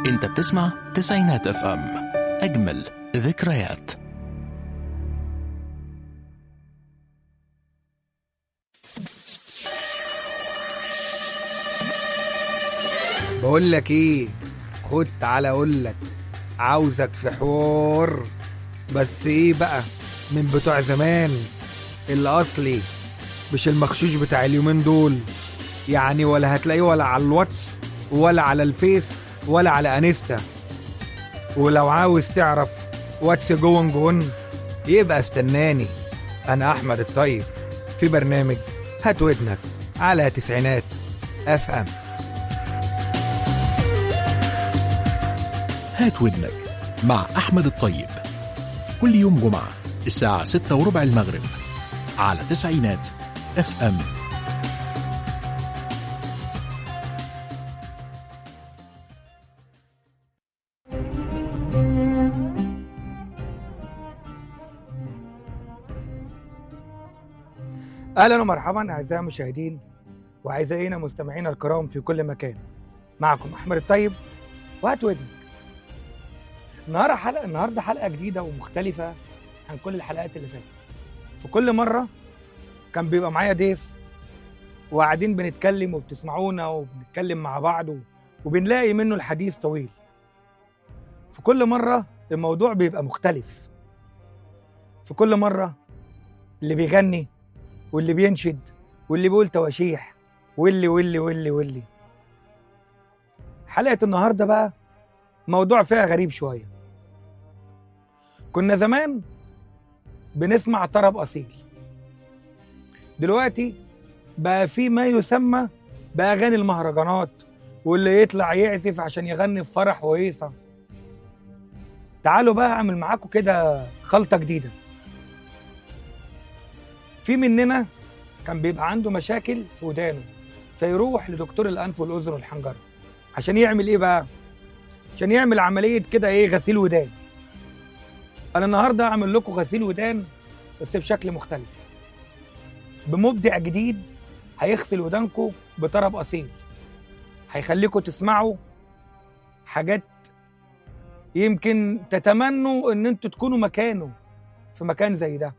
انت بتسمع تسعينات اف ام اجمل ذكريات بقول لك ايه خد تعالى اقول لك عاوزك في حوار بس ايه بقى من بتوع زمان الاصلي مش المخشوش بتاع اليومين دول يعني ولا هتلاقيه ولا على الواتس ولا على الفيس ولا على انستا ولو عاوز تعرف واتس جون جون يبقى استناني انا احمد الطيب في برنامج هات ودنك على تسعينات اف ام هات ودنك مع احمد الطيب كل يوم جمعة الساعة ستة وربع المغرب على تسعينات اف ام اهلا ومرحبا اعزائي المشاهدين واعزائنا مستمعينا الكرام في كل مكان معكم احمد الطيب وهات ودنك النهارده حلقه النهارده حلقه جديده ومختلفه عن كل الحلقات اللي فاتت في كل مره كان بيبقى معايا ضيف وقاعدين بنتكلم وبتسمعونا وبنتكلم مع بعض و- وبنلاقي منه الحديث طويل في كل مره الموضوع بيبقى مختلف في كل مره اللي بيغني واللي بينشد واللي بيقول تواشيح واللي واللي واللي واللي حلقة النهاردة بقى موضوع فيها غريب شوية كنا زمان بنسمع طرب أصيل دلوقتي بقى في ما يسمى بأغاني المهرجانات واللي يطلع يعزف عشان يغني في فرح وهيصة تعالوا بقى أعمل معاكم كده خلطة جديدة في مننا كان بيبقى عنده مشاكل في ودانه فيروح لدكتور الانف والاذن والحنجره عشان يعمل ايه بقى عشان يعمل عمليه كده ايه غسيل ودان انا النهارده اعمل لكم غسيل ودان بس بشكل مختلف بمبدع جديد هيغسل ودانكم بطرب اصيل هيخليكم تسمعوا حاجات يمكن تتمنوا ان انتوا تكونوا مكانه في مكان زي ده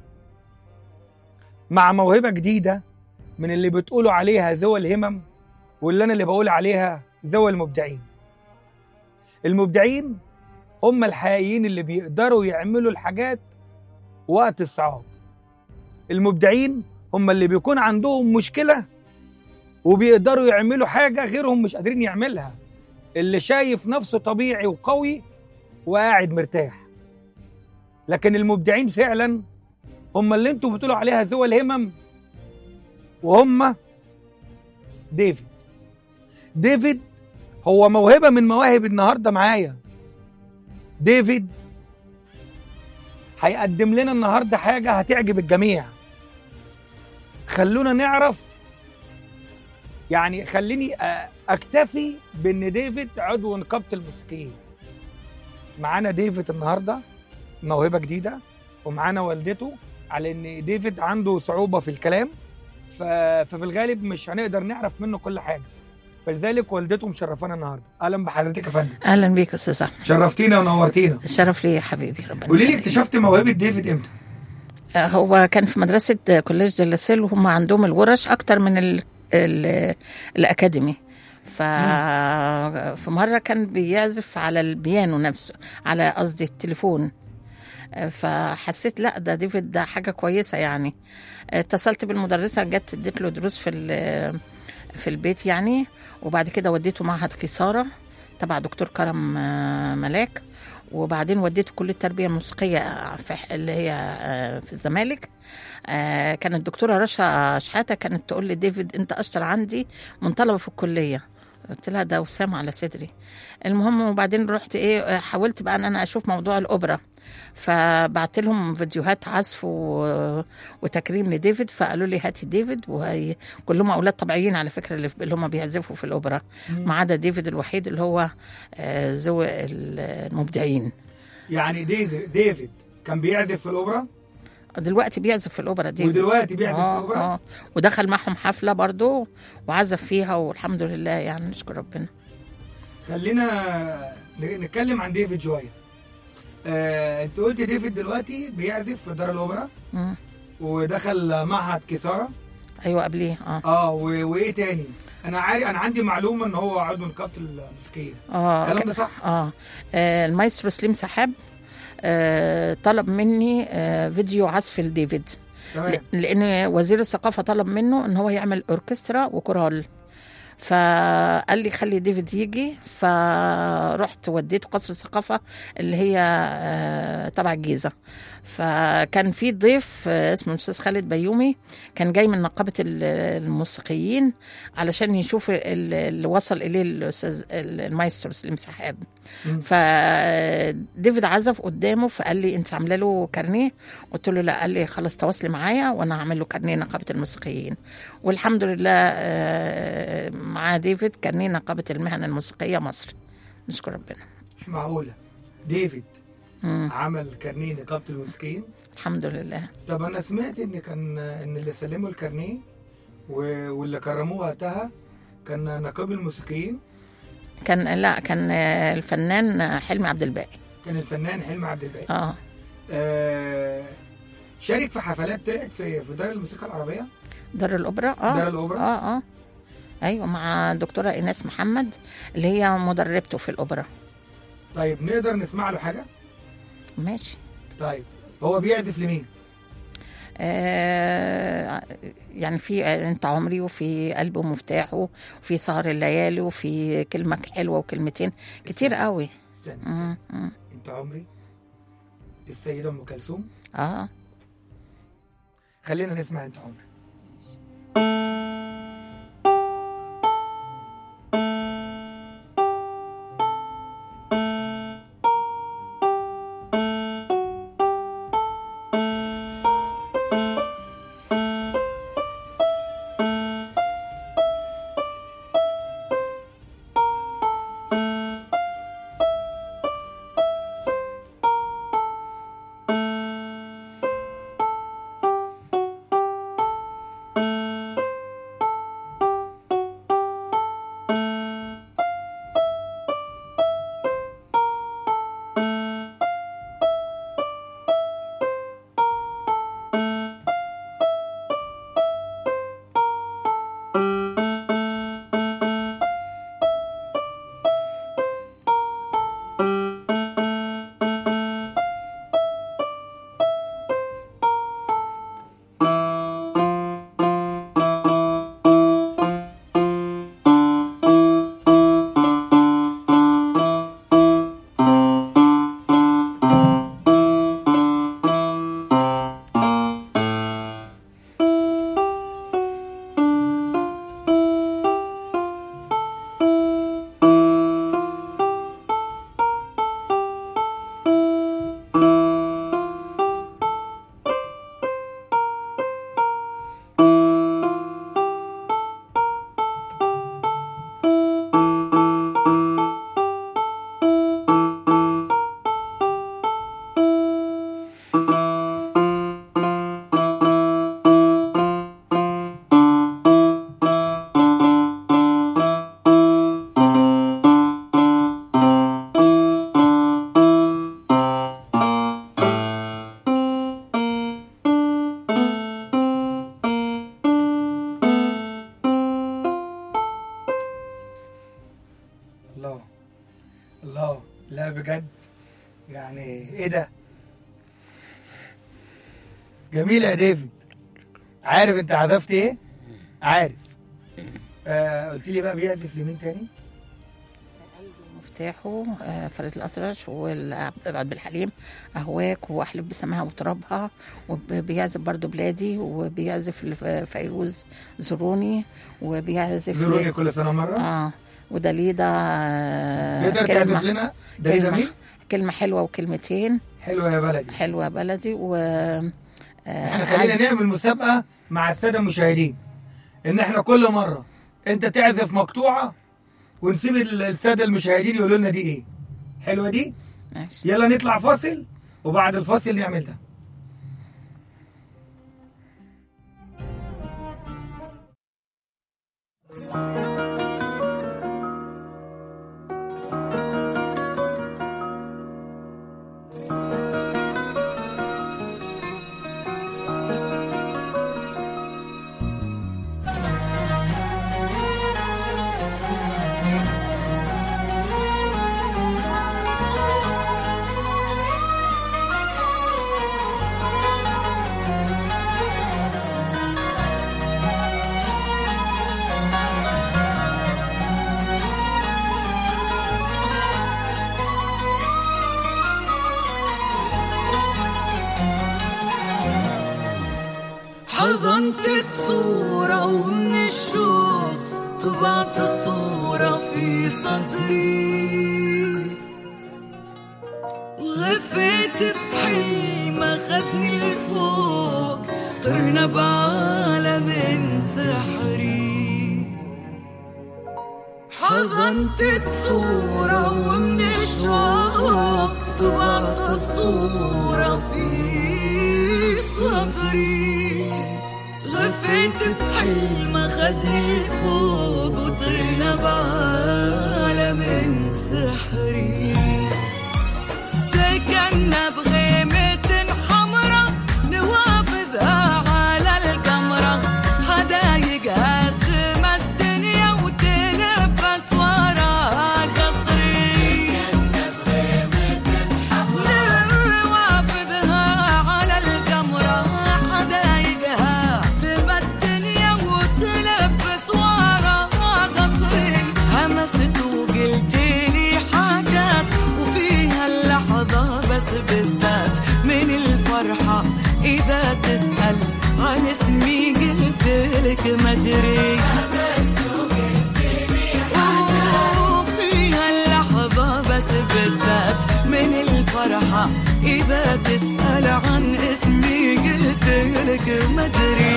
مع موهبه جديده من اللي بتقولوا عليها ذوى الهمم واللي انا اللي بقول عليها ذوى المبدعين المبدعين هم الحقيقيين اللي بيقدروا يعملوا الحاجات وقت الصعاب المبدعين هم اللي بيكون عندهم مشكله وبيقدروا يعملوا حاجه غيرهم مش قادرين يعملها اللي شايف نفسه طبيعي وقوي وقاعد مرتاح لكن المبدعين فعلا هم اللي انتوا بتقولوا عليها ذوى الهمم وهم ديفيد ديفيد هو موهبة من مواهب النهاردة معايا ديفيد هيقدم لنا النهاردة حاجة هتعجب الجميع خلونا نعرف يعني خليني أ- اكتفي بان ديفيد عضو نقابة الموسيقيين معانا ديفيد النهاردة موهبة جديدة ومعانا والدته على ان ديفيد عنده صعوبه في الكلام ف... ففي الغالب مش هنقدر نعرف منه كل حاجه فلذلك والدته مشرفانا النهارده اهلا بحضرتك يا فندم اهلا بيك يا استاذ احمد شرفتينا ونورتينا الشرف لي يا حبيبي ربنا قولي لي يخليك. اكتشفت موهبه ديفيد امتى آه، هو كان في مدرسه آه، كوليج دلاسيل وهم عندهم الورش اكتر من ال ال الاكاديمي ف في مره كان بيعزف على البيانو نفسه على قصدي التليفون آه، فحسيت لا ده ديفيد ده حاجه كويسه يعني آه، اتصلت بالمدرسه جت اديت له دروس في ال- في البيت يعني وبعد كده وديته معهد قيصاره تبع دكتور كرم آه، ملاك وبعدين وديته كليه التربيه الموسيقيه في ح- اللي هي آه، في الزمالك آه، كانت الدكتوره رشا شحاته كانت تقول لي ديفيد انت اشطر عندي من طلبه في الكليه قلت لها ده وسام على صدري المهم وبعدين رحت ايه آه، حاولت بقى ان انا اشوف موضوع الاوبرا فبعت لهم فيديوهات عزف و... وتكريم لديفيد فقالوا لي هاتي ديفيد وهي كلهم اولاد طبيعيين على فكره اللي, اللي هم بيعزفوا في الاوبرا ما عدا ديفيد الوحيد اللي هو آه، ذوي المبدعين يعني ديزي ديفيد كان بيعزف في الاوبرا دلوقتي بيعزف في الاوبرا ديفيد ودلوقتي بيعزف في آه، الأوبرا؟ اه ودخل معهم حفله برضو وعزف فيها والحمد لله يعني نشكر ربنا خلينا ن- نتكلم عن ديفيد شويه آه، انت قلت ديفيد دلوقتي بيعزف في دار الاوبرا مم. ودخل معهد كسارة ايوه قبليه اه اه و- وايه تاني انا عارف انا عندي معلومه ان هو عضو نقابه الموسيقيه اه الكلام ك- ده صح اه آه، المايسترو سليم سحاب آه طلب مني آه فيديو عزف لديفيد تمام ل- لان وزير الثقافه طلب منه ان هو يعمل اوركسترا وكورال فقال لي خلي ديفيد يجي فرحت وديته قصر الثقافه اللي هي آه، تبع الجيزه فكان في ضيف آه، اسمه الاستاذ خالد بيومي كان جاي من نقابه ال- الموسيقيين علشان يشوف ال- اللي وصل اليه الاستاذ المايسترو سليم سحاب مم. فديفيد عزف قدامه فقال لي انت عامله له كارنيه قلت له لا قال لي خلاص تواصلي معايا وانا هعمل له كارنيه نقابه الموسيقيين والحمد لله آه، مع ديفيد كارنيه نقابه المهن الموسيقيه مصر نشكر ربنا مش معقوله ديفيد مم. عمل كارنيه نقابه الموسيقيين الحمد لله طب انا سمعت ان كان ان اللي سلموا الكارنيه و- واللي كرموه وقتها كان نقيب الموسيقيين كان لا كان آه، الفنان حلمي عبد الباقي كان الفنان حلمي عبد الباقي اه آه شارك في حفلات طلعت في في دار الموسيقى العربيه دار الاوبرا اه دار الأوبرا؟ اه اه ايوه مع دكتوره ايناس محمد اللي هي مدربته في الاوبرا طيب نقدر نسمع له حاجه ماشي طيب هو بيعزف لمين آه يعني في انت عمري وفي قلب ومفتاحه وفي سهر الليالي وفي كلمه حلوه وكلمتين كتير قوي استنى, استنى. مم، مم. انت عمري السيده ام كلثوم اه خلينا نسمع انت عمري الله الله لا بجد يعني ايه ده جميل يا ديفيد عارف انت عزفت ايه عارف آه قلت لي بقى بيعزف لمين تاني مفتاحه آه، فريد الأطرش وعبد الحليم أهواك وأحلف بسماها وترابها وبيعزف برضو بلادي وبيعزف لفيروز زروني وبيعزف زوروني ل- كل سنه مره اه ودليدا آه، تقدر تعزف لنا ده كلمة, جميل كلمة حلوة وكلمتين حلوه يا بلدي حلوة بلدي و آه، احنا خلينا عز- نعمل مسابقه مع الساده المشاهدين ان احنا كل مره انت تعزف مقطوعه ونسيب ال- الساده المشاهدين يقولوا لنا دي ايه حلوه دي ماشي يلا نطلع فاصل وبعد الفاصل نعمل ده طبعت الصورة في صدري غفيت بحلم خدني لفوق طرنا بعالم سحري حضنت الصورة ومن الشوق طبعت الصورة في صدري غفيت بحلم خدني فوق وطرنا بعالم سحري سكننا بغيمة حمرا نوافذها على القمرة حدايقها سما الدنيا وتلبس وراها قصري نوافذها على القمرة حدايقها سما الدنيا وتلبس وراها قصري همست وقلت لي حاجات وفيها اللحظة بس بالذات من الفرحة إذا تسأل عن اسمي قلت لك ما أدري وفيها اللحظة بس بالذات من الفرحة إذا تسأل عن اسمي قلت لك ما أدري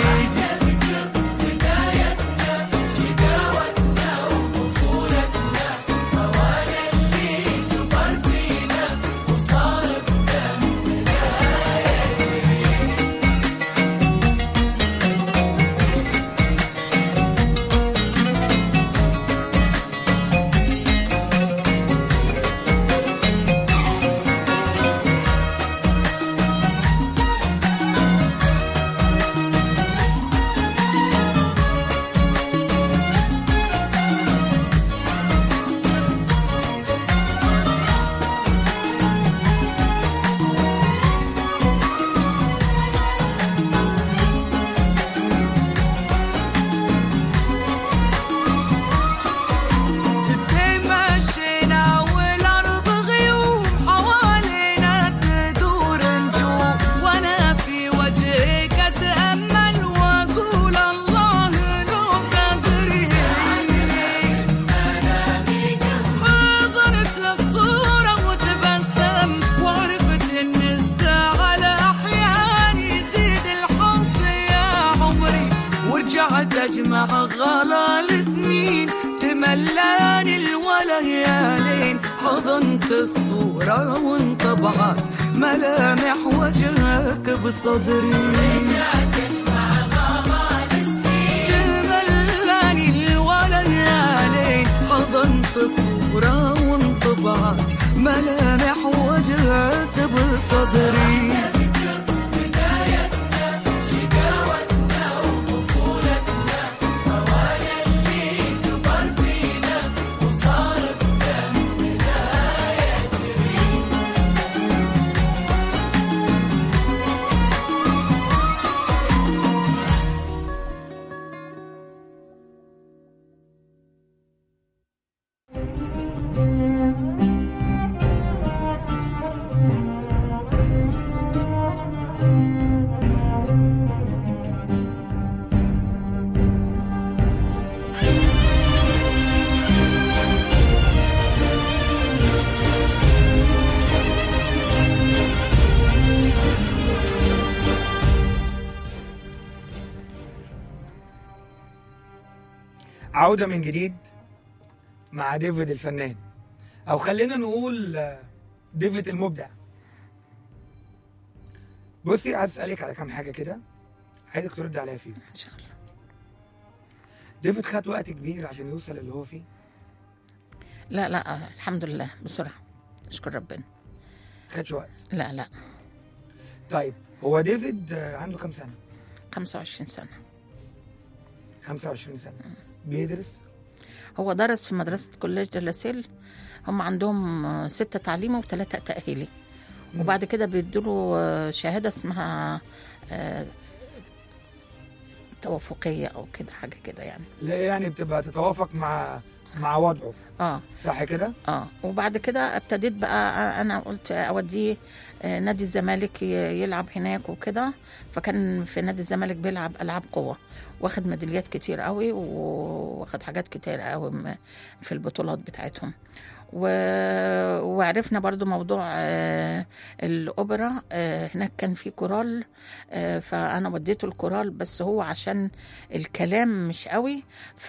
مشينا والأرض غيوم حوالينا تدور نجوم وأنا في وجهك أتأمل وأقول الله لو قدري حضنت الصورة وتبسم وعرفت إن الزعل أحيانا يزيد الحب يا عمري ورجعت أجمع غلال سنين تملاني الوليالين حضنت الصورة وانطبعت ملامح وجهك بصدري تملاني الوليالين حضنت الصورة وانطبعت ملامح وجهك بصدري عودة من جديد مع ديفيد الفنان أو خلينا نقول آه، ديفيد المبدع بصي عايز أسألك على كام حاجة كده عايزك ترد عليا فيهم ان شاء الله ديفيد خد وقت كبير عشان يوصل اللي هو فيه لا لا آه، الحمد لله بسرعه اشكر ربنا خدش وقت لا لا طيب هو ديفيد آه، عنده كام سنة 25 سنه 25 سنة بيدرس هو درس في مدرسة كوليج دلاسيل هم عندهم آه، ستة تعليمي وثلاثة تأهيلي وبعد كده بيدوله آه، شهادة اسمها آه، توافقية أو كده حاجة كده يعني لا يعني بتبقى تتوافق مع مع وضعه اه صح كده؟ اه وبعد كده ابتديت بقى انا قلت اوديه آه، نادي الزمالك ي- يلعب هناك وكده فكان في نادي الزمالك بيلعب العاب قوه واخد ميداليات كتير قوي واخد حاجات كتير قوي م- في البطولات بتاعتهم و... وعرفنا برضو موضوع آه، الأوبرا آه، هناك كان في كورال آه، فأنا وديته الكورال بس هو عشان الكلام مش قوي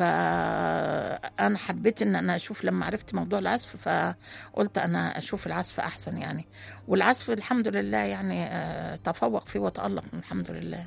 فأنا حبيت إن أنا أشوف لما عرفت موضوع العزف فقلت أنا أشوف العزف أحسن يعني والعزف الحمد لله يعني آه، تفوق فيه وتألق الحمد لله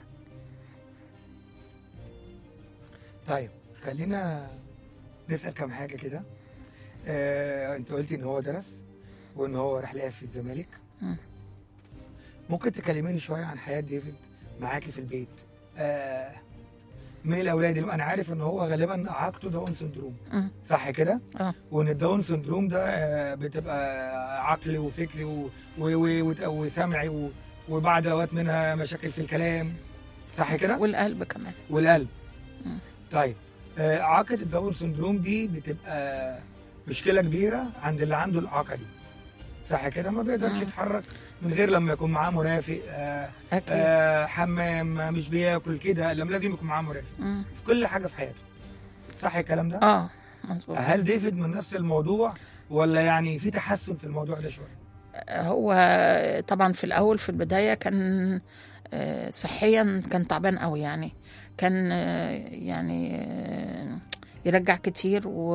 طيب خلينا نسال كم حاجه كده آه، انت قلتي ان هو درس وان هو راح لعب في الزمالك مم. ممكن تكلميني شويه عن حياه ديفيد معاكي في البيت آه، من الاولاد اللي انا عارف ان هو غالبا اعاقته داون سندروم مم. صح كده اه وان الداون سندروم ده آه، بتبقى عقلي وفكري و- و- و- وت- وسمعي و- وبعد اوقات منها مشاكل في الكلام صح كده والقلب كمان والقلب مم. طيب آه، اعاقه الداون سندروم دي بتبقى مشكله كبيره عند اللي عنده الاعاقه دي صح كده ما بيقدرش مم. يتحرك من غير لما يكون معاه مرافق آه أكيد آه حمام مش بياكل كده لما لازم يكون معاه مرافق مم. في كل حاجه في حياته صح الكلام ده اه مظبوط هل ديفيد من نفس الموضوع ولا يعني في تحسن في الموضوع ده شويه هو طبعا في الاول في البدايه كان آه، صحيا كان تعبان قوي يعني كان آه، يعني آه، يرجع كتير و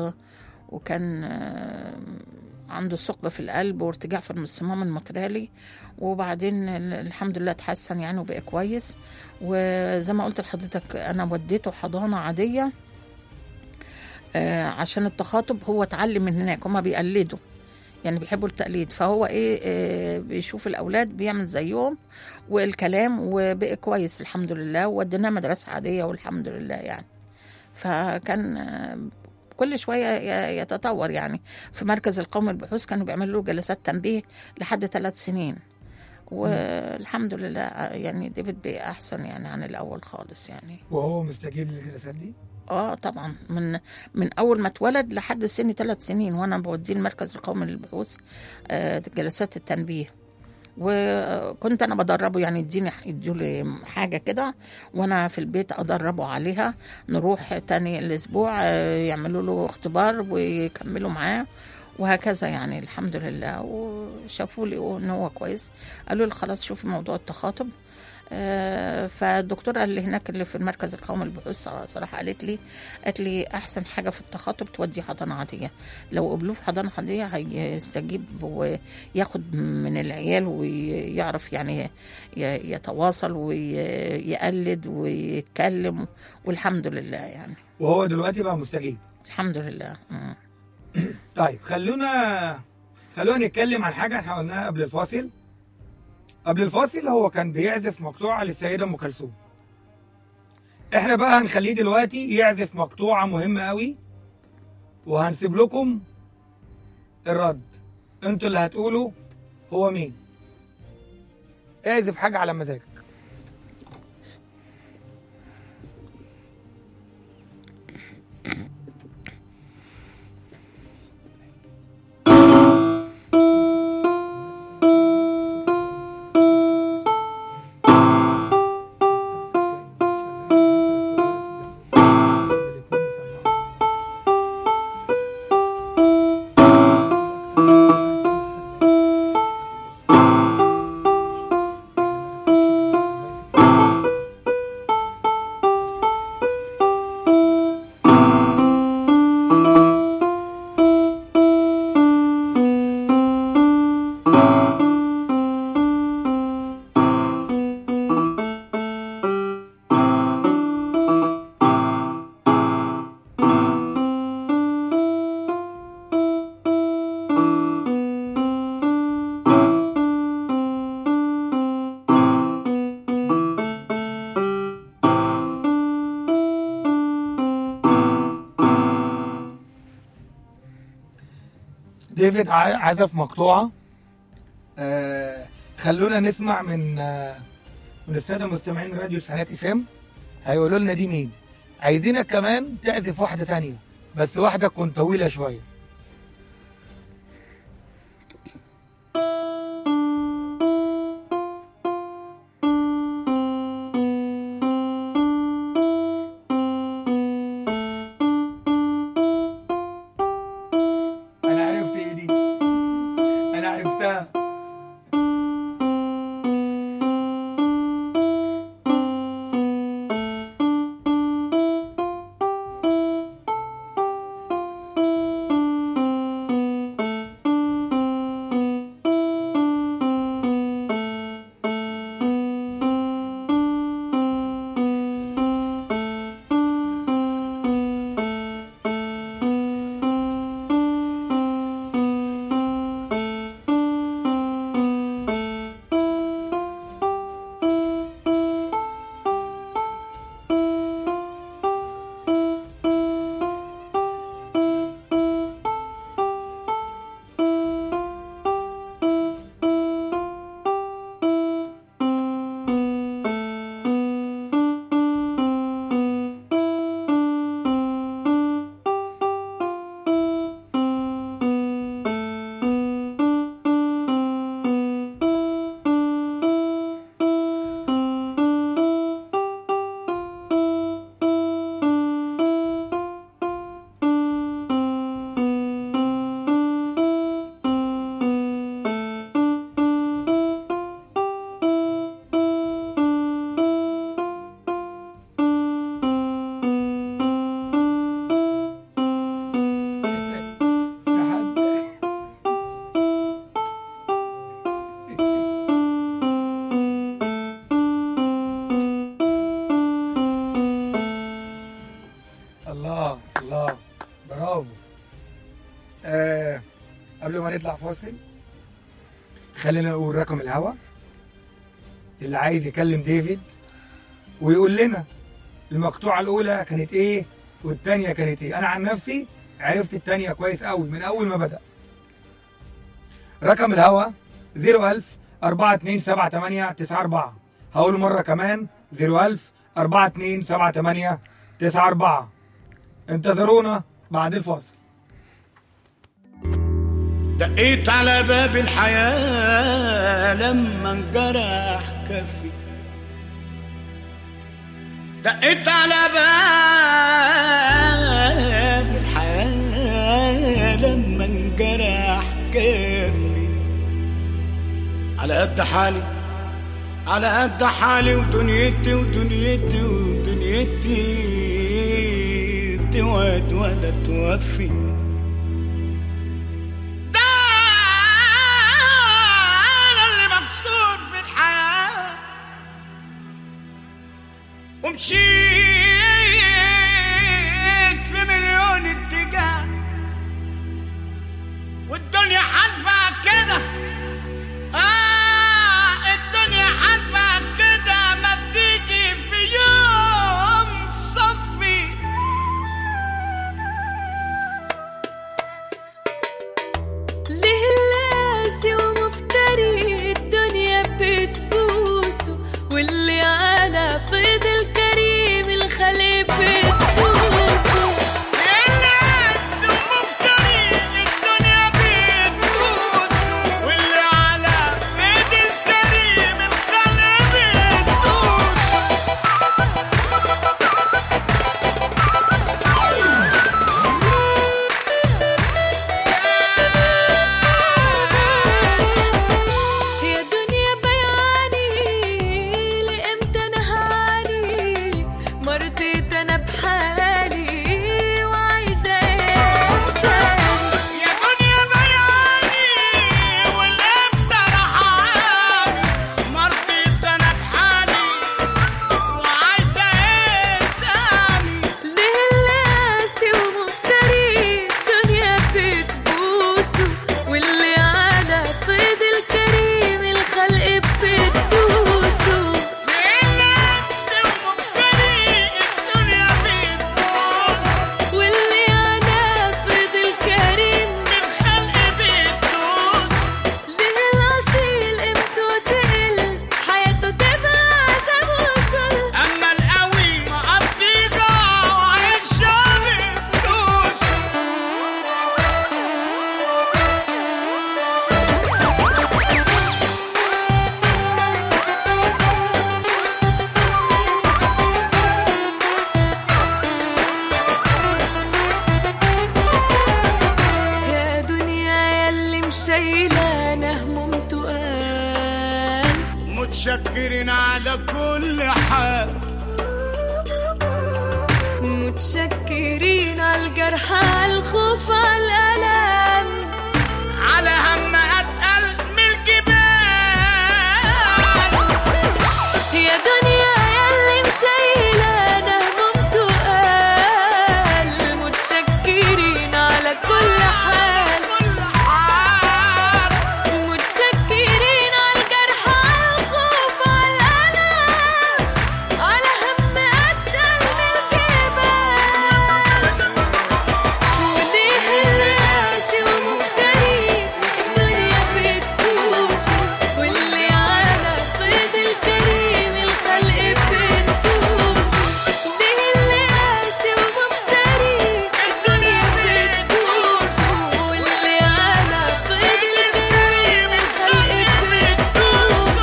وكان آه، عنده ثقب في القلب وارتجاع في الصمام المترالي وبعدين ال- الحمد لله اتحسن يعني وبقى كويس وزي ما قلت لحضرتك انا وديته حضانه عاديه آه، عشان التخاطب هو اتعلم من هناك هما بيقلدوا يعني بيحبوا التقليد فهو ايه آه، بيشوف الاولاد بيعمل زيهم والكلام وبقى كويس الحمد لله ووديناه مدرسه عاديه والحمد لله يعني فكان آه، كل شويه ي- يتطور يعني في مركز القومي للبحوث كانوا بيعملوا له جلسات تنبيه لحد ثلاث سنين والحمد لله آه، يعني ديفيد بقى احسن يعني عن الاول خالص يعني وهو مستجيب للجلسات دي اه طبعا من من اول ما اتولد لحد سن ثلاث سنين وانا بوديه المركز القومي للبحوث آه جلسات التنبيه وكنت انا بدربه يعني يديني يديله حاجه كده وانا في البيت ادربه عليها نروح تاني الاسبوع آه، يعملوا له اختبار ويكملوا معاه وهكذا يعني الحمد لله وشافوا لي ان هو كويس قالوا لي خلاص شوفي موضوع التخاطب آه، فالدكتورة اللي هناك اللي في المركز القومي للبحوث صراحة قالت لي قالت لي أحسن حاجة في التخاطب تودي حضانة عادية لو قبلوه في حضانة عادية هيستجيب وياخد من العيال ويعرف يعني ي- يتواصل ويقلد ويتكلم والحمد لله يعني وهو دلوقتي بقى مستجيب الحمد لله مم. طيب خلونا خلونا نتكلم عن حاجه احنا قلناها قبل الفاصل قبل الفاصل هو كان بيعزف مقطوعه للسيده ام كلثوم احنا بقى هنخليه دلوقتي يعزف مقطوعه مهمه قوي وهنسيب لكم الرد انتوا اللي هتقولوا هو مين اعزف حاجه على مزاجك ديفيد ع- عزف مقطوعة آه خلونا نسمع من آه من السادة مستمعين راديو سنات اف ام هيقولوا لنا دي مين عايزينك كمان تعزف واحدة تانية بس واحدة تكون طويلة شوية الله برافو آه قبل ما نطلع فاصل خلينا نقول رقم الهوا اللي عايز يكلم ديفيد ويقول لنا المقطوعة الأولى كانت إيه والتانية كانت إيه أنا عن نفسي عرفت التانية كويس قوي من أول ما بدأ رقم الهوا 01000 4278 94 هقوله مرة كمان 01000 4278 94 انتظرونا بعد الفاصل دقيت على باب الحياة لما انجرح كفي دقيت على باب الحياة لما انجرح كفي على قد حالي على قد حالي ودنيتي ودنيتي ودنيتي بتوعد ولا توفي ده أنا اللي مكسور في الحياة ومشيت في مليون اتجاه والدنيا حالفة كده آه الدنيا حالفة كده ما تيجي في يوم صفي ليه اللاسي ومفتري الدنيا بتبوسه واللي على فيض الكريم الخليق بتبوسه الناس ومفتري الدنيا بتبوس واللي على فيد الكريم الخلق بتبوس يا دنيا بياني لامتى انا هاني مرضيت انا بحالي وعايزه ايه تاني يا دنيا بياني والامتى رحاني مرضيت انا بحالي وعايزه ايه تاني ليه اللاسي ومفتري الدنيا بتبوسه واللي على فيض الكريم الخلق بتبوسه الناس ومفتري الدنيا بتبوس واللي على فيض الكريم الخلق بتدوس ليه الأصيل قيمته تقل حياته تبقى عذاب وصل اما القوي مقضيها وعيشها بفلوس يا دنيا يلي مشايلة أنا هموم تقال متشكرين على كل حال متشكرين على الجرح على الخوف على الألم على هم اتقل من الجبال يا دنيا يلي مشايلة أنا هموم تقال متشكرين على كل حال كل حال متشكرين على الجرح على الخوف على الألم على هم أتقل من الجبال وليه الراسي ومفتري الدنيا بتبوس واللي على فيض الكريم الخلق بتبوس ليه الراسي ومفتري الدنيا بتبوس واللي على فيض الكريم الخلق بتبوس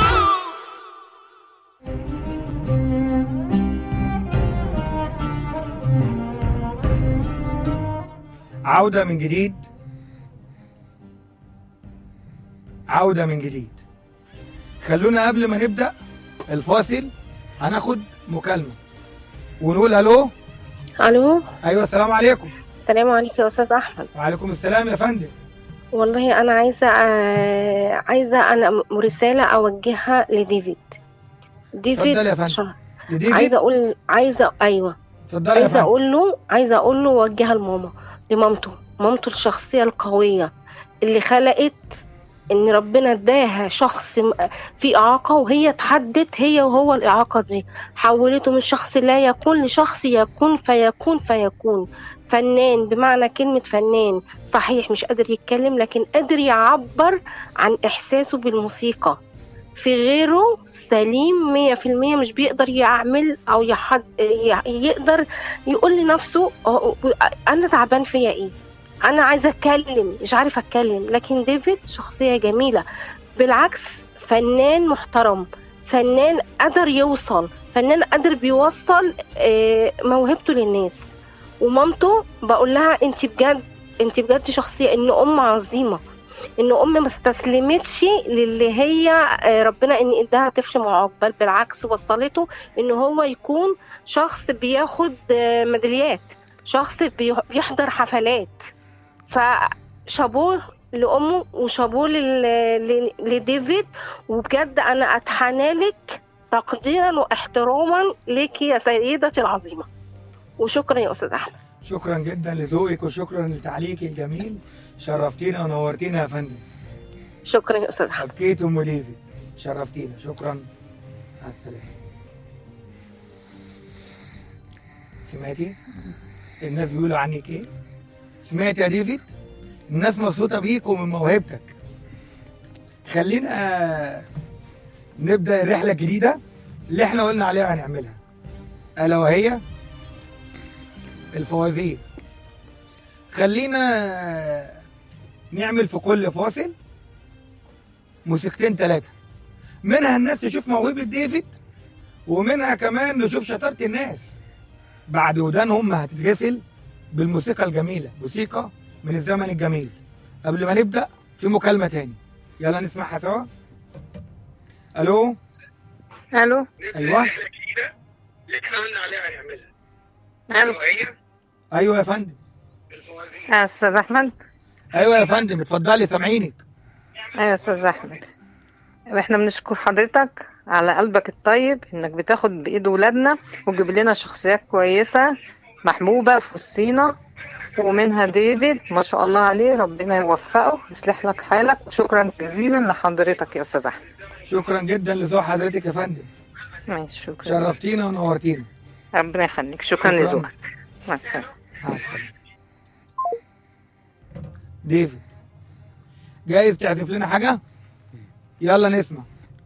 عودة من جديد عودة من جديد خلونا قبل ما نبدأ الفاصل هناخد مكالمة ونقول ألو الو أيوة السلام عليكم السلام عليكم يا استاذ احمد وعليكم السلام يا فندم والله انا عايزه آه عايزه انا م- رساله اوجهها لديفيد ديفيد اتفضل يا فندم. شهر. لديفيد عايزه اقول عايزه ايوه اتفضلي يا عايزه فندم اقول له عايزه اقول له وجهها لماما لمامته مامته الشخصيه القويه اللي خلقت ان ربنا اداها شخص م- في اعاقه وهي اتحدت هي وهو الاعاقه دي حولته من شخص لا يكون لشخص يكون فيكون فيكون فنان بمعنى كلمه فنان صحيح مش قادر يتكلم لكن قادر يعبر عن احساسه بالموسيقى في غيره سليم مية في المية مش بيقدر يعمل أو يحد ي- يقدر يقول لنفسه أه، أنا تعبان فيا إيه أنا عايزة أتكلم مش عارف أتكلم لكن ديفيد شخصية جميلة بالعكس فنان محترم فنان قدر يوصل فنان قدر بيوصل آه، موهبته للناس ومامته بقول لها انت بجد انت بجد شخصية ان ام عظيمة ان ام ما استسلمتش للي هي آه، ربنا ان اداها طفل معاق بل بالعكس وصلته ان هو يكون شخص بياخد آه، ميداليات شخص بي- بيحضر حفلات فشابوه لامه وشابوه لل- ل- لديفيد وبجد انا اتحنى لك تقديرا واحتراما لك يا سيدتي العظيمه وشكرا يا استاذ احمد شكرا جدا لذوقك وشكرا لتعليقك الجميل شرفتينا ونورتينا يا فندم شكرا يا استاذ احمد أبكيت أم ليفي شرفتينا شكرا مع السلامة سمعتي الناس بيقولوا عنك ايه سمعت يا ديفيد الناس مبسوطة بيك ومن موهبتك خلينا نبدأ الرحلة الجديدة اللي احنا قلنا عليها هنعملها ألا وهي الفوازير خلينا نعمل في كل فاصل موسيقتين ثلاثة منها الناس تشوف موهبة ديفيد ومنها كمان نشوف شطارة الناس بعد ودانهم ما هتتغسل بالموسيقى الجميلة موسيقى من الزمن الجميل قبل ما نبدأ في مكالمة تاني يلا نسمعها سوا ألو الو أيوه اللي احنا قلنا عليها هنعملها الو أيوه يا فندم يا استاذ احمد أيوه يا فندم اتفضلي سامعينك ايوه يا استاذ احمد احنا بنشكر حضرتك على قلبك الطيب انك بتاخد بايد ولادنا وتجيب لنا شخصيات كويسه محبوبه في وسطينا ومنها ديفيد ما شاء الله عليه ربنا يوفقه يصلح لك حالك وشكرا جزيلا لحضرتك يا استاذ احمد شكرا جدا لذوق حضرتك يا فندم ماشي شكرا شرفتينا ونورتينا ربنا يخليك شكرا شكراً. لذوقك مع السلامه مع السلامة ديفيد جايز تعزف لنا حاجة؟ يلا نسمع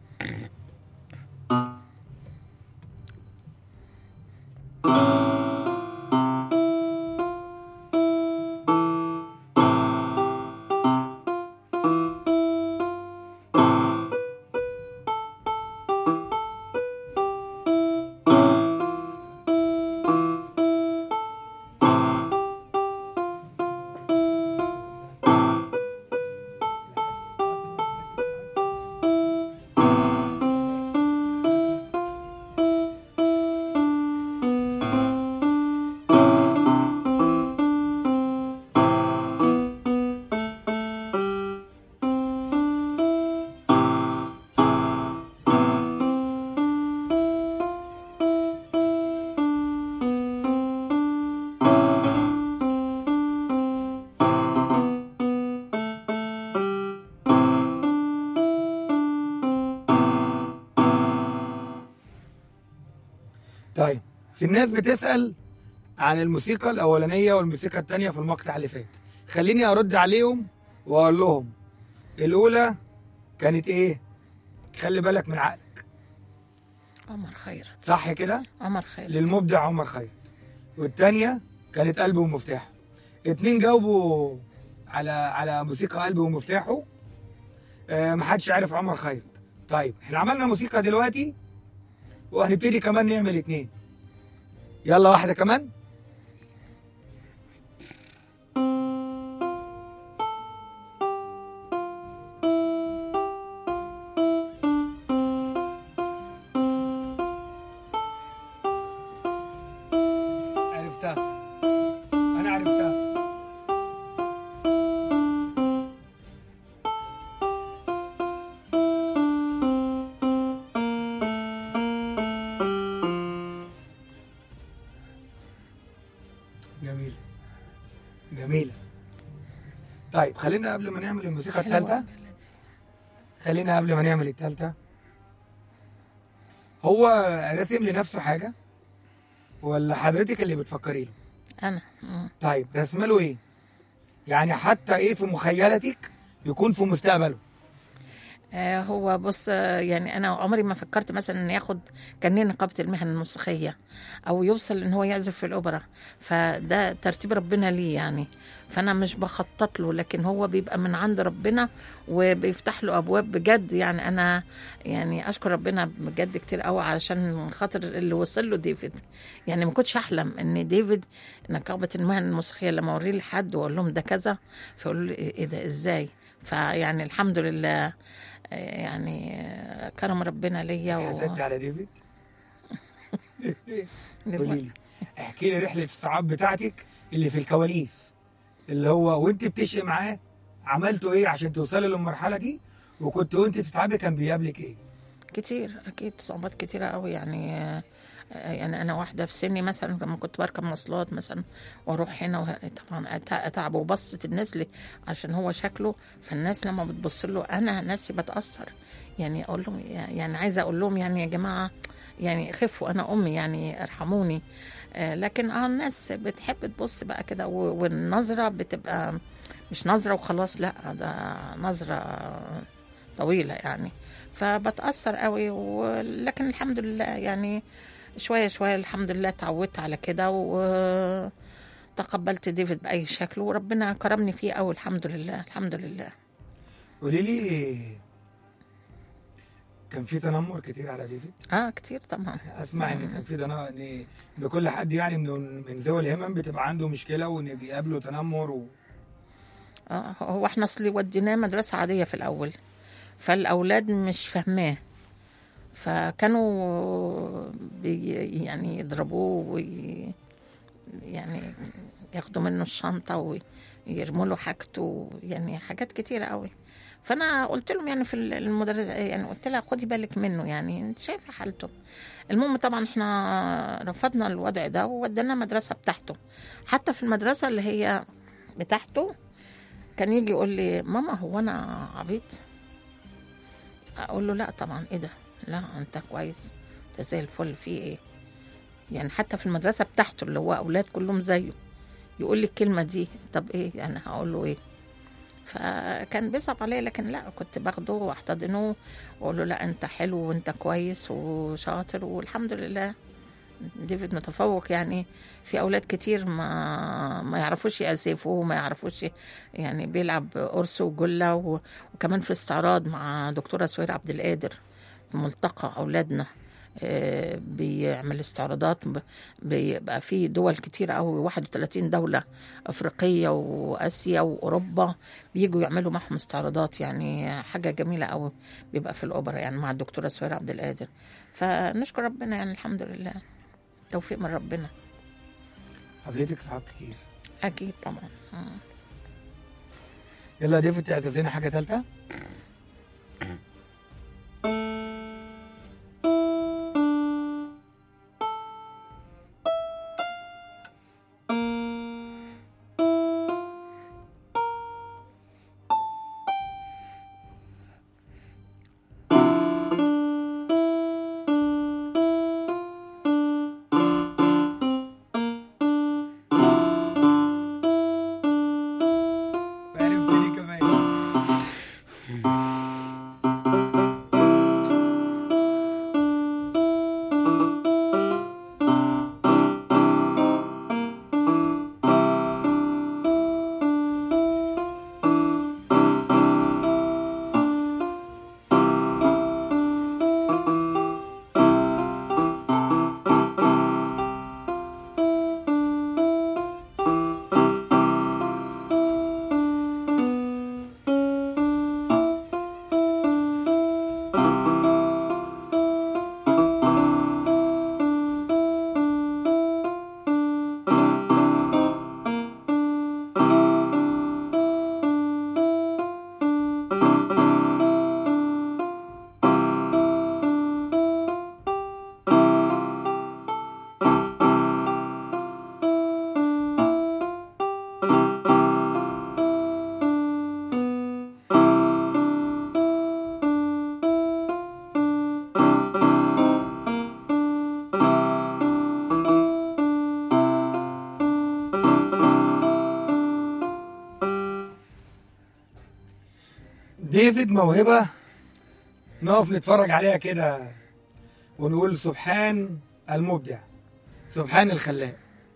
طيب في الناس بتسأل عن الموسيقى الأولانية والموسيقى التانية في المقطع اللي فات خليني أرد عليهم وأقول لهم الأولى كانت إيه؟ خلي بالك من عقلك عمر خيرت صح كده؟ عمر خيرت للمبدع عمر خيرت والتانية كانت قلب ومفتاحه اتنين جاوبوا على على موسيقى قلب ومفتاحه آه محدش عارف عمر خيرت طيب احنا عملنا موسيقى دلوقتي وهنبتدي كمان نعمل اتنين يلا واحدة كمان عرفتها انا عرفتها جميله طيب خلينا قبل ما نعمل الموسيقى حلوة الثالثه بلدي. خلينا قبل ما نعمل الثالثه هو راسم لنفسه حاجه ولا حضرتك اللي بتفكري له انا مم. طيب رسم له ايه يعني حتى ايه في مخيلتك يكون في مستقبله آه، هو بص آه، يعني انا عمري ما فكرت مثلا ان ياخد كارنيه نقابه المهن الموسيقيه او يوصل ان هو يعزف في الاوبرا فده ترتيب ربنا ليه يعني فانا مش بخطط له لكن هو بيبقى من عند ربنا وبيفتح له ابواب بجد يعني انا يعني اشكر ربنا بجد كتير قوي علشان خاطر اللي وصل له ديفيد يعني ما كنتش احلم ان ديفيد نقابه المهن الموسيقيه لما اوريه لحد واقول لهم ده كذا فيقولوا لي ايه ده ازاي فيعني الحمد لله يعني كرم ربنا ليا و... حسدت على ديفيد قولي لي احكي لي رحله الصعاب بتاعتك اللي في الكواليس اللي هو وانت بتشقي معاه عملتوا ايه عشان توصلي للمرحله دي وكنت وانت بتتعبي كان بيقابلك ايه كتير اكيد صعوبات كتيره قوي يعني آه، يعني انا واحده في سني مثلا لما كنت بركب مواصلات مثلا واروح هنا وه... طبعا أت- اتعب وبصت الناس لي عشان هو شكله فالناس لما بتبص له انا نفسي بتاثر يعني اقول لهم يعني عايزه اقول لهم يعني يا جماعه يعني خفوا انا امي يعني ارحموني آه، لكن اه الناس بتحب تبص بقى كده و- والنظره بتبقى مش نظره وخلاص لا ده نظره طويله يعني فبتاثر قوي ولكن الحمد لله يعني شويه شويه الحمد لله اتعودت على كده وتقبلت ديفيد باي شكل وربنا كرمني فيه قوي الحمد لله الحمد لله قولي لي كان في تنمر كتير على ديفيد اه كتير طبعا اسمع ان كان في تنمر ان ان كل حد يعني من من ذوي الهمم بتبقى عنده مشكله وان بيقابله تنمر و... آه هو احنا اصلي وديناه مدرسه عاديه في الاول فالاولاد مش فاهماه فكانوا بي يعني يضربوه وي يعني ياخدوا منه الشنطه ويرموا له حاجته يعني حاجات كتيره قوي فانا قلت لهم يعني في المدرس يعني قلت لها خدي بالك منه يعني انت شايفه حالته المهم طبعا احنا رفضنا الوضع ده ووديناه مدرسه بتاعته حتى في المدرسه اللي هي بتاعته كان يجي يقول لي ماما هو انا عبيط اقول له لا طبعا ايه ده لا انت كويس انت زي الفل في ايه يعني حتى في المدرسه بتاعته اللي هو اولاد كلهم زيه يقول لي الكلمه دي طب ايه يعني هقول له ايه فكان بيصعب عليا لكن لا كنت باخده واحتضنه واقول له لا انت حلو وانت كويس وشاطر والحمد لله ديفيد متفوق يعني في اولاد كتير ما ما يعرفوش يعزفوا ما يعرفوش يعني بيلعب قرص وجله و- وكمان في استعراض مع دكتوره سوير عبد القادر في ملتقى اولادنا آه، بيعمل استعراضات ب- بيبقى في دول كتير قوي 31 دولة أفريقية وآسيا وأوروبا بيجوا يعملوا معهم استعراضات يعني حاجة جميلة قوي بيبقى في الأوبرا يعني مع الدكتورة سوير عبد القادر فنشكر ربنا يعني الحمد لله توفيق من ربنا قابلتك صحاب كتير أكيد طبعا مم. يلا يا ديفيد تعزف لنا حاجه ثالثه عرفت دي كمان ديفيد موهبة نقف نتفرج عليها كده ونقول سبحان المبدع سبحان الخلاق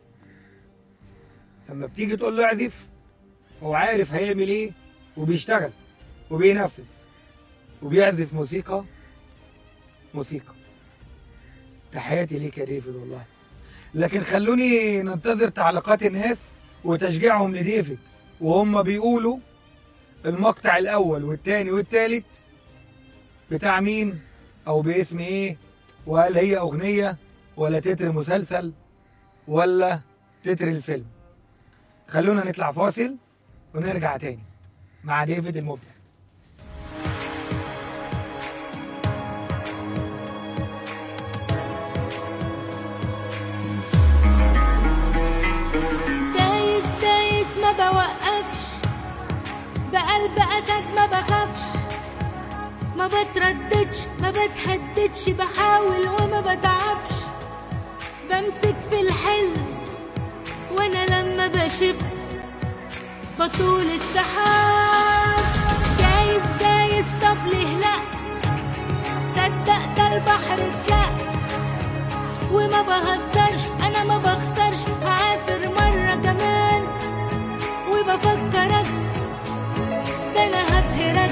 لما بتيجي تقول له اعزف هو عارف هيعمل ايه وبيشتغل وبينفذ وبيعزف موسيقى موسيقى تحياتي ليك يا ديفيد والله لكن خلوني ننتظر تعليقات الناس وتشجيعهم لديفيد وهم بيقولوا المقطع الاول والتاني والتالت بتاع مين او باسم ايه وهل هي اغنيه ولا تتر مسلسل ولا تتر الفيلم خلونا نطلع فاصل ونرجع تاني مع ديفيد المبدع دايس دايس ما بوقفش بقلب اسد ما بخافش ما بترددش ما بتهددش بحاول وما بتعبش بمسك في الحلم وانا لما بشب بطول السحاب دايس دايس طب ليه لا صدق ده البحر اتشق وما بهزرش انا ما بخسرش هعافر مرة كمان وبفكرك ده انا هبهرك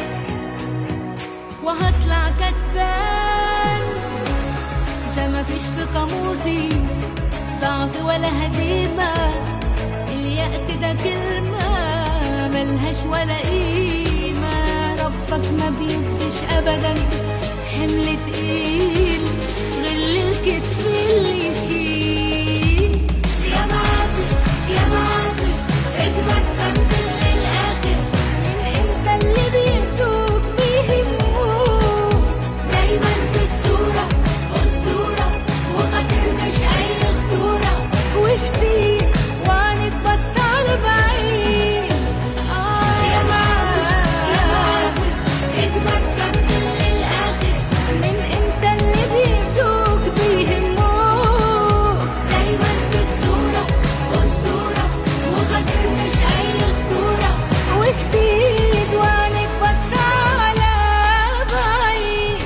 وهطلع كسبان ده مفيش في قاموسي ضعف ولا هزيمة اليأس ده كلمة ملهاش ولا قيمة ربك ما بيديش أبدا حمل تقيل غل الكتف اللي يشيل يا معافي يا معافي اجمد كمل للآخر من امتى اللي بيرزوك بيهموك دايما في الصورة أسطورة وخاطر مش أي خطورة وشتي وعنك بس على بعيد آه يا معافي يا معافي اجمد كمل للآخر من امتى اللي بيرزوك بيهموك دايما في الصورة أسطورة وخاطر مش أي خطورة وشتيت وعنك بس على بعيد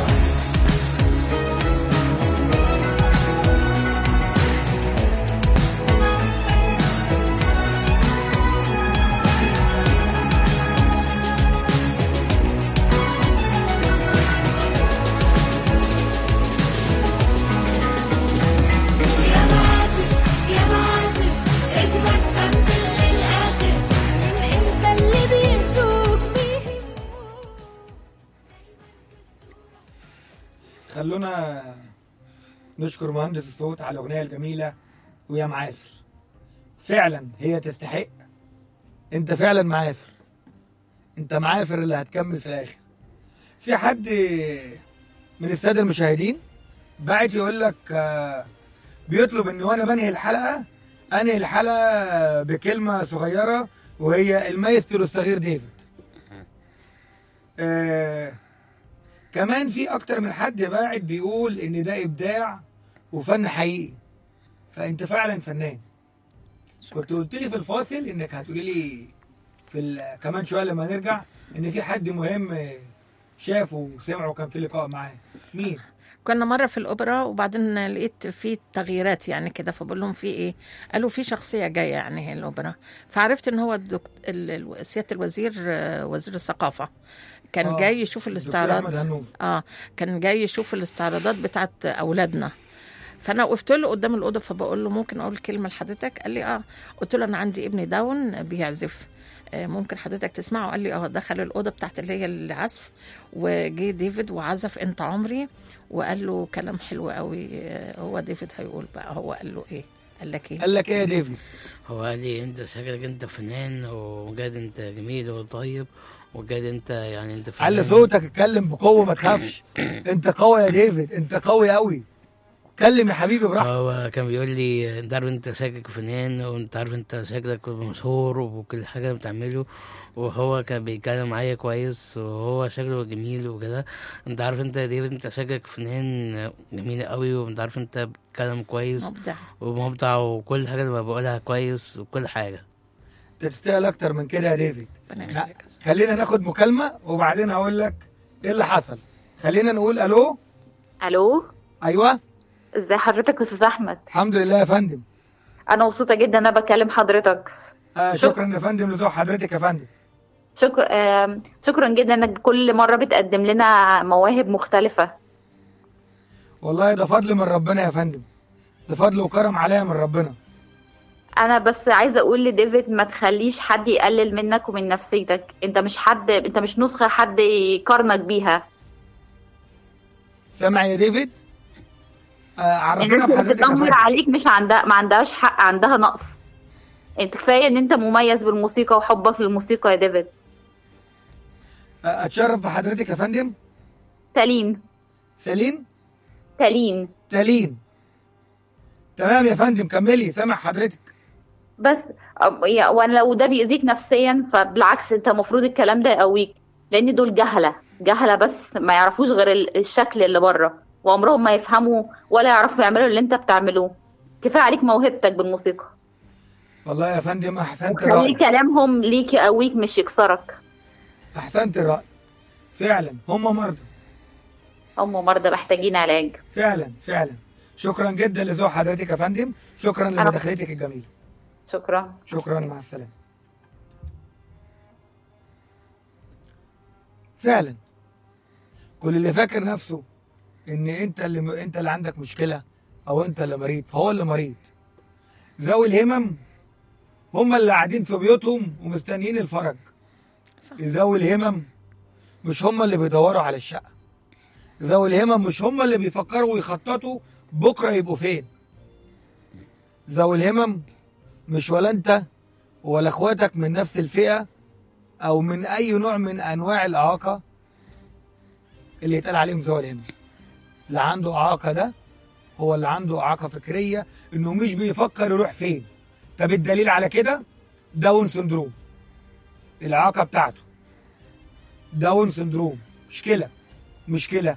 يا معافي يا معافي اجمد كمل للآخر من امتى اللي بيرزوك بيهموك خلونا نشكر مهندس الصوت على الاغنيه الجميله ويا معافر فعلا هي تستحق انت فعلا معافر انت معافر اللي هتكمل في الاخر في حد من الساده المشاهدين بعت يقول لك آه، بيطلب ان وانا بنهي الحلقه انهي الحلقه بكلمه صغيره وهي المايسترو الصغير ديفيد آه كمان في اكتر من حد باعت بيقول ان ده ابداع وفن حقيقي فانت فعلا فنان كنت قلت لي في الفاصل انك هتقولي لي في ال- كمان شويه لما نرجع ان في حد مهم شافه وسمعه وكان في لقاء معاه مين كنا مره في الاوبرا وبعدين لقيت في تغييرات يعني كده فبقول لهم في ايه قالوا في شخصيه جايه يعني هي الاوبرا فعرفت ان هو الدكت... ال- ال- سياده الوزير آه، وزير الثقافه كان آه، جاي يشوف الدكتور الاستعراض أحمد هنوم. اه كان جاي يشوف الاستعراضات بتاعت اولادنا فانا وقفت له قدام الاوضه فبقول له ممكن اقول كلمه لحضرتك قال لي اه قلت له انا عندي ابني داون بيعزف آه، ممكن حضرتك تسمعه قال لي اه دخل الاوضه بتاعت اللي هي العزف وجي ديفيد وعزف انت عمري وقال له كلام حلو قوي آه، هو ديفيد هيقول بقى هو قال له ايه قال لك ايه قال لك ايه يا ديفيد هو قال لي انت شكلك انت فنان وجاد انت جميل وطيب وجاد انت يعني انت فنان علي صوتك اتكلم بقوه ما تخافش انت قوي يا ديفيد انت قوي قوي اتكلم يا حبيبي براحتك هو كان بيقول لي انت عارف انت شكلك فنان وانت عارف انت شكلك مشهور وكل حاجه بتعمله وهو كان بيتكلم معايا كويس وهو شكله جميل وكده انت عارف انت يا ديفيد انت شكلك فنان جميل قوي وانت عارف انت بتتكلم كويس مبدع ومبدع وكل حاجه لما بقولها كويس وكل حاجه انت تستاهل اكتر من كده يا ديفيد ربنا خ- يخليك. خلينا ناخد مكالمه وبعدين هقول لك ايه اللي حصل خلينا نقول الو الو ايوه ازي حضرتك يا استاذ احمد الحمد لله يا فندم انا مبسوطه جدا ان انا بكلم حضرتك آه شكرا يا فندم لذوق حضرتك يا فندم شكرا آم، شكرا جدا انك كل مره بتقدم لنا مواهب مختلفه والله ده فضل من ربنا يا فندم ده فضل وكرم عليا من ربنا انا بس عايزه اقول لديفيد ما تخليش حد يقلل منك ومن نفسيتك انت مش حد انت مش نسخه حد يقارنك بيها سامع يا ديفيد آه عرفنا الناس اللي بحضرتك يا بتدمر فندم عليك مش عندها ما عندهاش حق عندها نقص انت كفايه ان انت مميز بالموسيقى وحبك للموسيقى يا ديفيد آه اتشرف بحضرتك يا فندم تالين سليم تالين تالين تمام يا فندم كملي سامع حضرتك بس أم- يا- وانا لو ده بيأذيك نفسيا فبالعكس انت المفروض الكلام ده يقويك لان دول جهله جهله بس ما يعرفوش غير ال- الشكل اللي بره وعمرهم ما يفهموا ولا يعرفوا يعملوا اللي انت بتعملوه كفايه عليك موهبتك بالموسيقى والله يا فندم احسنت خلي الرأي كلامهم ليك يقويك مش يكسرك احسنت الرأي فعلا هم مرضى هم مرضى محتاجين علاج فعلا فعلا شكرا جدا لذوق حضرتك يا فندم شكرا لمداخلتك الجميله شكرا شكرا مع السلامه فعلا كل اللي فاكر نفسه ان انت اللي انت اللي عندك مشكله او انت اللي مريض فهو اللي مريض ذوي الهمم هم اللي قاعدين في بيوتهم ومستنيين الفرج صح. ذوي الهمم مش هم اللي بيدوروا على الشقه ذوي الهمم مش هم اللي بيفكروا ويخططوا بكره يبقوا فين ذوي الهمم مش ولا انت ولا اخواتك من نفس الفئه او من اي نوع من انواع الاعاقه اللي يتقال عليهم ذوي الهمم اللي عنده اعاقه ده هو اللي عنده اعاقه فكريه انه مش بيفكر يروح فين طب الدليل على كده داون سندروم الاعاقه بتاعته داون سندروم مشكله مشكله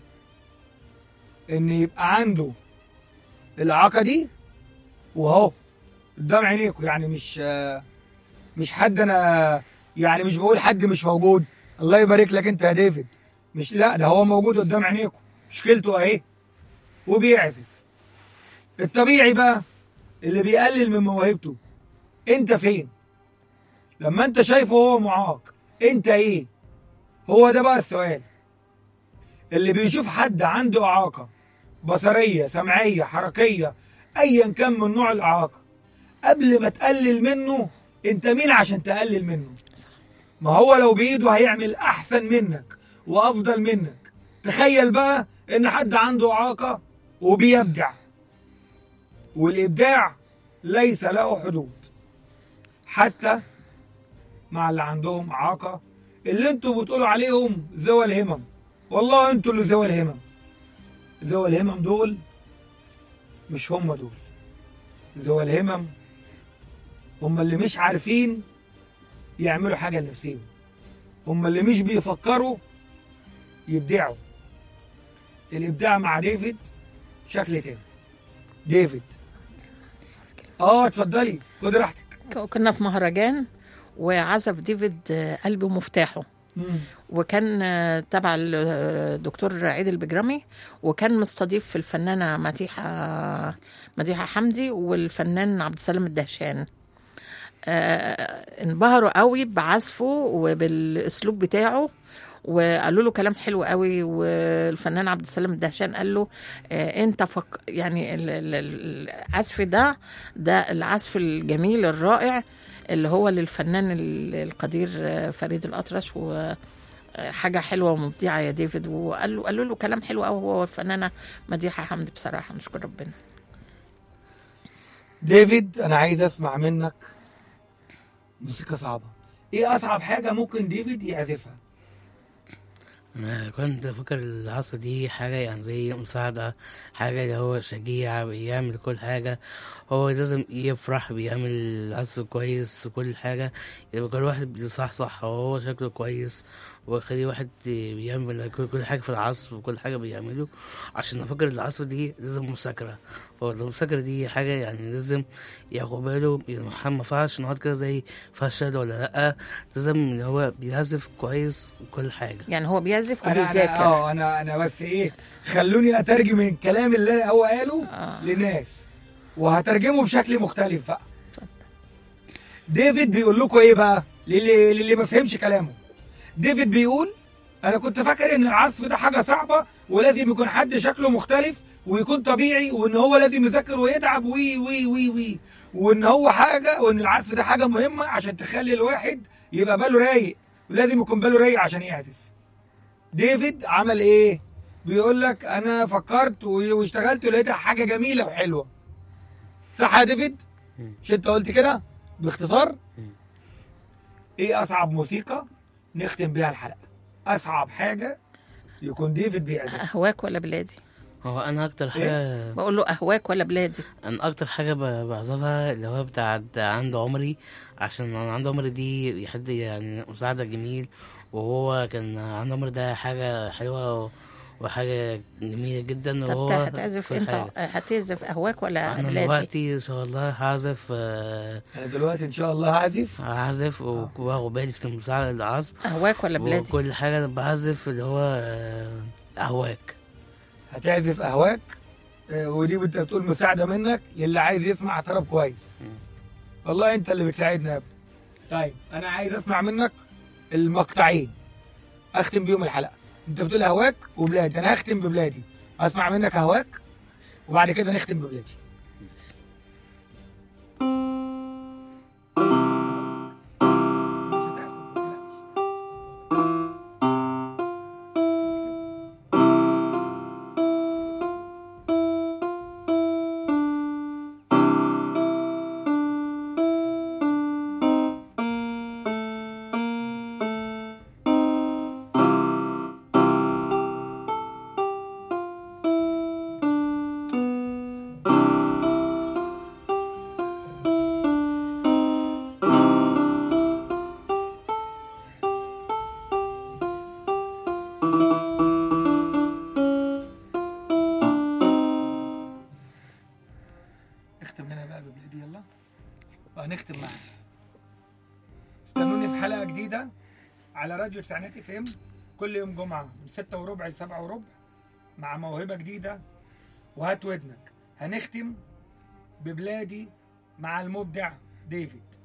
ان يبقى عنده الاعاقه دي وهو قدام عينيكم يعني مش آه، مش حد انا يعني مش بقول حد مش موجود الله يبارك لك انت يا ديفيد مش لا ده هو موجود قدام عينيكم مشكلته اهي وبيعزف الطبيعي بقى اللي بيقلل من موهبته انت فين لما انت شايفه هو معاق انت ايه هو ده بقى السؤال اللي بيشوف حد عنده اعاقه بصريه سمعيه حركيه ايا كان من نوع الاعاقه قبل ما تقلل منه انت مين عشان تقلل منه ما هو لو بايده هيعمل احسن منك وافضل منك تخيل بقى ان حد عنده اعاقه وبيبدع والابداع ليس له حدود حتى مع اللي عندهم اعاقه اللي انتوا بتقولوا عليهم ذوي الهمم والله انتوا اللي ذوي الهمم ذوي الهمم دول مش هم دول ذوي الهمم هم اللي مش عارفين يعملوا حاجة لنفسهم هم اللي مش بيفكروا يبدعوا الإبداع مع ديفيد شكل تاني ديفيد اه اتفضلي خدي راحتك ك- كنا في مهرجان وعزف ديفيد آه، قلبي ومفتاحه مم. وكان آه، تبع الدكتور عيد البجرمي وكان مستضيف الفنانة مديحة مديحة حمدي والفنان عبد السلام الدهشان آه، انبهروا قوي بعزفه وبالاسلوب بتاعه وقالوا له كلام حلو قوي والفنان عبد السلام الدهشان قال له آه، انت فك يعني ال- ال- ال- العزف ده ده العزف الجميل الرائع اللي هو للفنان ال- القدير آه، فريد الأطرش و آه، حاجة حلوة ومبدعة يا ديفيد وقال له قالوا له كلام حلو قوي هو والفنانة مديحة حمدي بصراحة نشكر ربنا ديفيد انا عايز اسمع منك موسيقى صعبة ايه اصعب حاجة ممكن ديفيد يعزفها انا كنت فاكر العصر دي حاجة يعني زي مساعدة حاجة اللي هو شجيع بيعمل كل حاجة هو لازم يفرح بيعمل عصر كويس وكل حاجة يبقى كل واحد بيصحصح وهو شكله كويس ويخلي واحد بيعمل كل كل حاجة في العصر وكل حاجة بيعمله عشان أفكر العصر دي لازم مساكرة هو الفكرة دي حاجة يعني لازم ياخد باله يعني ما ينفعش نقعد كده زي فشل ولا لأ لازم إن هو بيعزف كويس وكل حاجة يعني هو بيعزف انا انا وبيذاكر اه انا انا بس ايه خلوني اترجم الكلام اللي هو قاله آه. لناس وهترجمه بشكل مختلف بقى ديفيد بيقول لكم ايه بقى للي للي ما فهمش كلامه ديفيد بيقول انا كنت فاكر ان العزف ده حاجه صعبه ولازم يكون حد شكله مختلف ويكون طبيعي وان هو لازم يذاكر ويتعب وي وي وي وي وان هو حاجه وان العزف ده حاجه مهمه عشان تخلي الواحد يبقى باله رايق ولازم يكون باله رايق عشان يعزف ديفيد عمل ايه بيقول لك انا فكرت و- واشتغلت ولقيتها حاجه جميله وحلوه صح يا ديفيد مش انت قلت كده باختصار ايه اصعب موسيقى نختم بيها الحلقه اصعب حاجه يكون ديفيد بيعزف اهواك ولا بلادي هو أنا أكتر حاجة بقول له اهواك ولا بلادي انا اكتر حاجه ب- بعزفها اللي هو بتاع عند عمري عشان أنا عند عمري دي حد يعني مساعدة جميل وهو كان عند عمري ده حاجه حلوه وحاجه جميله جدا طب وهو هتعزف كل انت حاجة. هتعزف اهواك ولا انا بلادي دلوقتي ان شاء الله هعزف آه، انا دلوقتي ان شاء الله هعزف هعزف واخد بالي في المساعدة العزف اهواك ولا بلادي وكل حاجه انا بعزف اللي هو آه، اهواك هتعزف اهواك آه، ودي انت بتقول مساعده منك للي عايز يسمع طرب كويس والله انت اللي بتساعدنا يا ابني طيب انا عايز اسمع منك المقطعين اختم بيهم الحلقه انت بتقول هواك وبلادي انا هختم ببلادي اسمع منك هواك وبعد كده نختم ببلادي اختم لنا بقى ببلادي يلا وهنختم معاك استنوني في حلقه جديده على راديو تسعينات اف ام كل يوم جمعه من 6 وربع ل 7 وربع مع موهبه جديده وهات ودنك هنختم ببلادي مع المبدع ديفيد